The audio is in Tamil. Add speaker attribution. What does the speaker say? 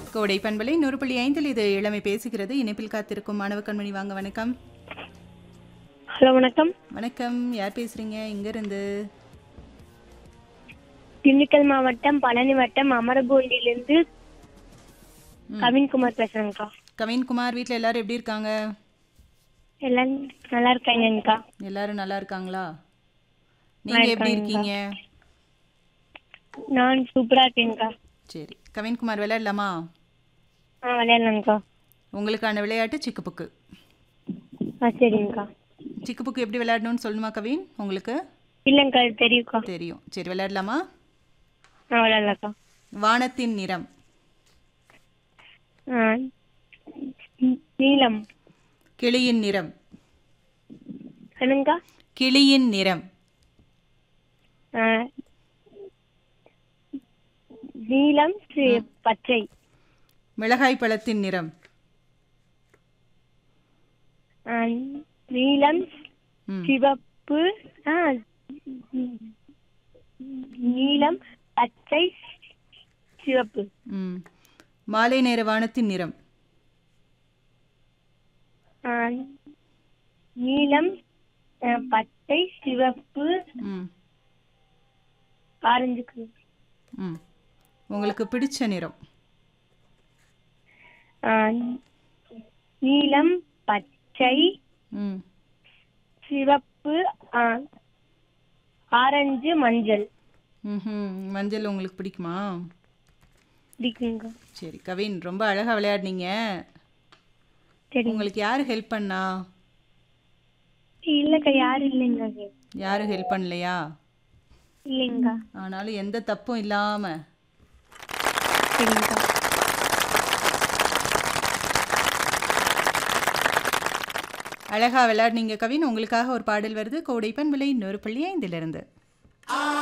Speaker 1: கோடை பண்பலை நூறு புள்ளி ஐந்தில் இது இளமை பேசுகிறது இணைப்பில் காத்திருக்கும் மாணவ கண்மணி வாங்க வணக்கம்
Speaker 2: ஹலோ வணக்கம்
Speaker 1: வணக்கம் யார் பேசுறீங்க எங்க இருந்து
Speaker 2: திண்டுக்கல் மாவட்டம் பழனி வட்டம் அமரபூண்டிலிருந்து கவின்குமார் பேசுறேங்க்கா
Speaker 1: கவின்குமார் வீட்டில் எல்லாரும் எப்படி இருக்காங்க
Speaker 2: எல்லாம் நல்லா இருக்காங்கக்கா
Speaker 1: எல்லாரும் நல்லா இருக்காங்களா நீங்க எப்படி இருக்கீங்க
Speaker 2: நான் சூப்பரா இருக்கேங்க்கா
Speaker 1: சரி கவின்குமார் விளையாடலாமா
Speaker 2: ஆ விளையாடலாங்க்கா
Speaker 1: உங்களுக்கான விளையாட்டு சிக்குப்புக்கு
Speaker 2: ஆ சரிங்கக்கா
Speaker 1: சிக்குப்புக்கு எப்படி விளையாடணும்னு சொல்லணுமா கவின் உங்களுக்கு
Speaker 2: இல்லைங்க்கா இது தெரியும்க்கா
Speaker 1: தெரியும் சரி விளையாடலாமா
Speaker 2: ஆ விளையாடலாம்க்கா
Speaker 1: வானத்தின் நிறம்
Speaker 2: ஆ நீ- நீலம்
Speaker 1: கிளியின் நிறம்
Speaker 2: என்னங்கக்கா
Speaker 1: கிளியின் நிறம்
Speaker 2: ஆ, நீலம் சி- பச்சை
Speaker 1: மிளகாய் பழத்தின் நிறம்
Speaker 2: ஆ, நீலம்
Speaker 1: ம்
Speaker 2: சிவப்பு ஆ நீலம் பச்சை சிவப்பு
Speaker 1: ம் மாலை நேர வானத்தின் நிறம்
Speaker 2: ஆ, நீலம் ஆ, பச்சை சிவப்பு
Speaker 1: ம்
Speaker 2: ஆரஞ்சு கலர்.
Speaker 1: ம் உங்களுக்கு பிடிச்ச நிறம்
Speaker 2: ஆ, நீலம் பச்சை
Speaker 1: ம்
Speaker 2: சிவப்பு ஆ, ஆரஞ்சு மஞ்சள்
Speaker 1: ம் மஞ்சள் உங்களுக்கு பிடிக்குமா
Speaker 2: பிடிக்குங்க
Speaker 1: சரி கவின் ரொம்ப அழகாக விளையாடுனீங்க
Speaker 2: சரி
Speaker 1: உங்களுக்கு யார் ஹெல்ப் பண்ணா
Speaker 2: இல்லைக்கா யாரும் இல்லைங்க
Speaker 1: யாரும் ஹெல்ப் பண்ணலையா
Speaker 2: இல்லைங்க
Speaker 1: ஆனாலும் எந்த தப்பும் இல்லாமல்
Speaker 2: சரிங்கக்கா
Speaker 1: அழகாக விளையாடுனீங்க கவின் உங்களுக்காக ஒரு பாடல் வருது கோடை பண்பலை இன்னொரு பள்ளி ஐந்திலிருந்து